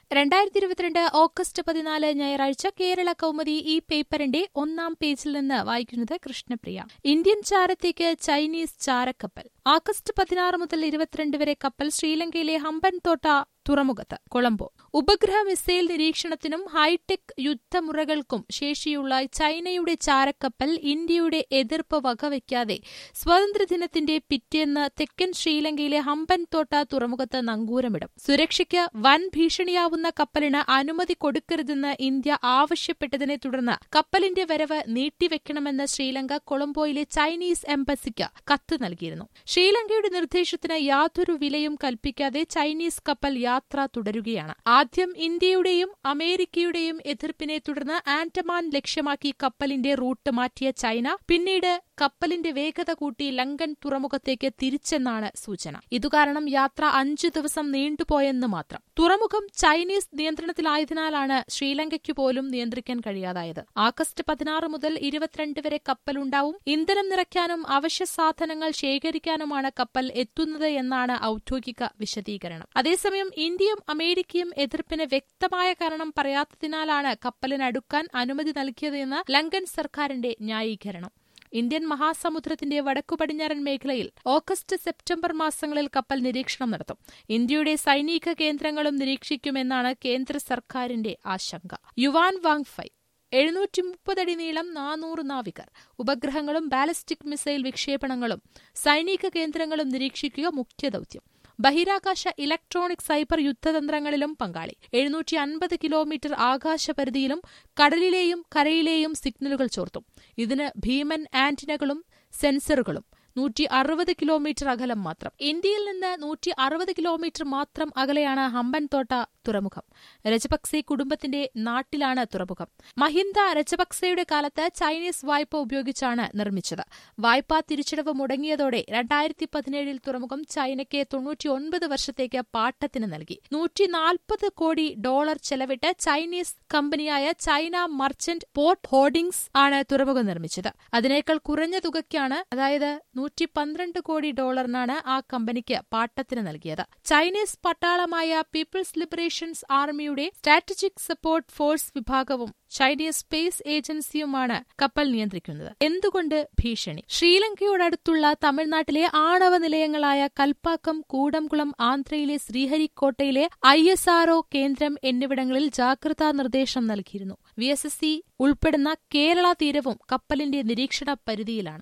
രണ്ടായിരത്തി ഇരുപത്തിരണ്ട് ഓഗസ്റ്റ് പതിനാല് ഞായറാഴ്ച കേരള കൗമുദി ഈ പേപ്പറിന്റെ ഒന്നാം പേജിൽ നിന്ന് വായിക്കുന്നത് കൃഷ്ണപ്രിയ ഇന്ത്യൻ ചാരത്തേക്ക് ചൈനീസ് ചാരക്കപ്പൽ ആഗസ്റ്റ് പതിനാറ് മുതൽ ഇരുപത്തിരണ്ട് വരെ കപ്പൽ ശ്രീലങ്കയിലെ ഹമ്പൻതോട്ട തുറമുഖത്ത് കൊളംബോ ഉപഗ്രഹ മിസൈൽ നിരീക്ഷണത്തിനും ഹൈടെക് യുദ്ധമുറകൾക്കും ശേഷിയുള്ള ചൈനയുടെ ചാരക്കപ്പൽ ഇന്ത്യയുടെ എതിർപ്പ് വകവയ്ക്കാതെ സ്വാതന്ത്ര്യദിനത്തിന്റെ പിറ്റേന്ന് തെക്കൻ ശ്രീലങ്കയിലെ ഹമ്പൻതോട്ട തുറമുഖത്ത് നങ്കൂരമിടും സുരക്ഷയ്ക്ക് വൻ ഭീഷണിയാവുന്ന കപ്പലിന് അനുമതി കൊടുക്കരുതെന്ന് ഇന്ത്യ ആവശ്യപ്പെട്ടതിനെ തുടർന്ന് കപ്പലിന്റെ വരവ് നീട്ടിവെക്കണമെന്ന് ശ്രീലങ്ക കൊളംബോയിലെ ചൈനീസ് എംബസിക്ക് കത്ത് നൽകിയിരുന്നു ശ്രീലങ്കയുടെ നിർദ്ദേശത്തിന് യാതൊരു വിലയും കൽപ്പിക്കാതെ ചൈനീസ് കപ്പൽ യാത്ര തുടരുകയാണ് ആദ്യം ഇന്ത്യയുടെയും അമേരിക്കയുടെയും എതിർപ്പിനെ തുടർന്ന് ആൻഡമാൻ ലക്ഷ്യമാക്കി കപ്പലിന്റെ റൂട്ട് മാറ്റിയ ചൈന പിന്നീട് കപ്പലിന്റെ വേഗത കൂട്ടി ലങ്കൻ തുറമുഖത്തേക്ക് തിരിച്ചെന്നാണ് സൂചന ഇതുകാരണം യാത്ര അഞ്ചു ദിവസം നീണ്ടുപോയെന്ന് മാത്രം തുറമുഖം ചൈനീസ് നിയന്ത്രണത്തിലായതിനാലാണ് ശ്രീലങ്കയ്ക്കു പോലും നിയന്ത്രിക്കാൻ കഴിയാതായത് ആഗസ്റ്റ് പതിനാറ് മുതൽ ഇരുപത്തിരണ്ട് വരെ കപ്പലുണ്ടാവും ഇന്ധനം നിറയ്ക്കാനും അവശ്യ സാധനങ്ങൾ ശേഖരിക്കാനുമാണ് കപ്പൽ എത്തുന്നത് എന്നാണ് ഔദ്യോഗിക വിശദീകരണം അതേസമയം ഇന്ത്യയും അമേരിക്കയും എതിർപ്പിന് വ്യക്തമായ കാരണം പറയാത്തതിനാലാണ് കപ്പലിനടുക്കാൻ അനുമതി നൽകിയതെന്ന് ലങ്കൻ സർക്കാരിന്റെ ന്യായീകരണം ഇന്ത്യൻ മഹാസമുദ്രത്തിന്റെ വടക്കു പടിഞ്ഞാറൻ മേഖലയിൽ ഓഗസ്റ്റ് സെപ്റ്റംബർ മാസങ്ങളിൽ കപ്പൽ നിരീക്ഷണം നടത്തും ഇന്ത്യയുടെ സൈനിക കേന്ദ്രങ്ങളും നിരീക്ഷിക്കുമെന്നാണ് കേന്ദ്ര സർക്കാരിന്റെ ആശങ്ക യുവാൻ വാങ് ഫൈ എഴുന്നൂറ്റി മുപ്പതടി നീളം നാനൂറ് നാവികർ ഉപഗ്രഹങ്ങളും ബാലിസ്റ്റിക് മിസൈൽ വിക്ഷേപണങ്ങളും സൈനിക കേന്ദ്രങ്ങളും നിരീക്ഷിക്കുക മുഖ്യ ദൌത്യം ബഹിരാകാശ ഇലക്ട്രോണിക് സൈബർ യുദ്ധതന്ത്രങ്ങളിലും പങ്കാളി എഴുന്നൂറ്റി അൻപത് കിലോമീറ്റർ ആകാശപരിധിയിലും കടലിലെയും കരയിലെയും സിഗ്നലുകൾ ചോർത്തും ഇതിന് ഭീമൻ ആന്റിനകളും സെൻസറുകളും നൂറ്റി അറുപത് കിലോമീറ്റർ അകലം മാത്രം ഇന്ത്യയിൽ നിന്ന് നൂറ്റി അറുപത് കിലോമീറ്റർ മാത്രം അകലെയാണ് ഹമ്പൻതോട്ട തുറമുഖം രജപക്സെ കുടുംബത്തിന്റെ നാട്ടിലാണ് തുറമുഖം മഹിന്ദ രജപക്സെയുടെ കാലത്ത് ചൈനീസ് വായ്പ ഉപയോഗിച്ചാണ് നിർമ്മിച്ചത് വായ്പാ തിരിച്ചടവ് മുടങ്ങിയതോടെ രണ്ടായിരത്തി പതിനേഴിൽ തുറമുഖം ചൈനയ്ക്ക് തൊണ്ണൂറ്റിയൊൻപത് വർഷത്തേക്ക് പാട്ടത്തിന് നൽകി നൂറ്റി നാൽപ്പത് കോടി ഡോളർ ചെലവിട്ട് ചൈനീസ് കമ്പനിയായ ചൈന മർച്ചന്റ് പോർട്ട് ഹോർഡിംഗ്സ് ആണ് തുറമുഖം നിർമ്മിച്ചത് അതിനേക്കാൾ കുറഞ്ഞ തുകയ്ക്കാണ് അതായത് നൂറ്റി പന്ത്രണ്ട് കോടി ഡോളറിനാണ് ആ കമ്പനിക്ക് പാട്ടത്തിന് നൽകിയത് ചൈനീസ് പട്ടാളമായ പീപ്പിൾസ് ലിബറേഷൻസ് ആർമിയുടെ സ്ട്രാറ്റജിക് സപ്പോർട്ട് ഫോഴ്സ് വിഭാഗവും ചൈനീസ് സ്പേസ് ഏജൻസിയുമാണ് കപ്പൽ നിയന്ത്രിക്കുന്നത് എന്തുകൊണ്ട് ഭീഷണി ശ്രീലങ്കയോടടുത്തുള്ള തമിഴ്നാട്ടിലെ ആണവ നിലയങ്ങളായ കൽപ്പാക്കം കൂടംകുളം ആന്ധ്രയിലെ ശ്രീഹരിക്കോട്ടയിലെ ഐ എസ് ആർഒ കേന്ദ്രം എന്നിവിടങ്ങളിൽ ജാഗ്രതാ നിർദ്ദേശം നൽകിയിരുന്നു വി എസ് എസ് സി ഉൾപ്പെടുന്ന കേരള തീരവും കപ്പലിന്റെ നിരീക്ഷണ പരിധിയിലാണ്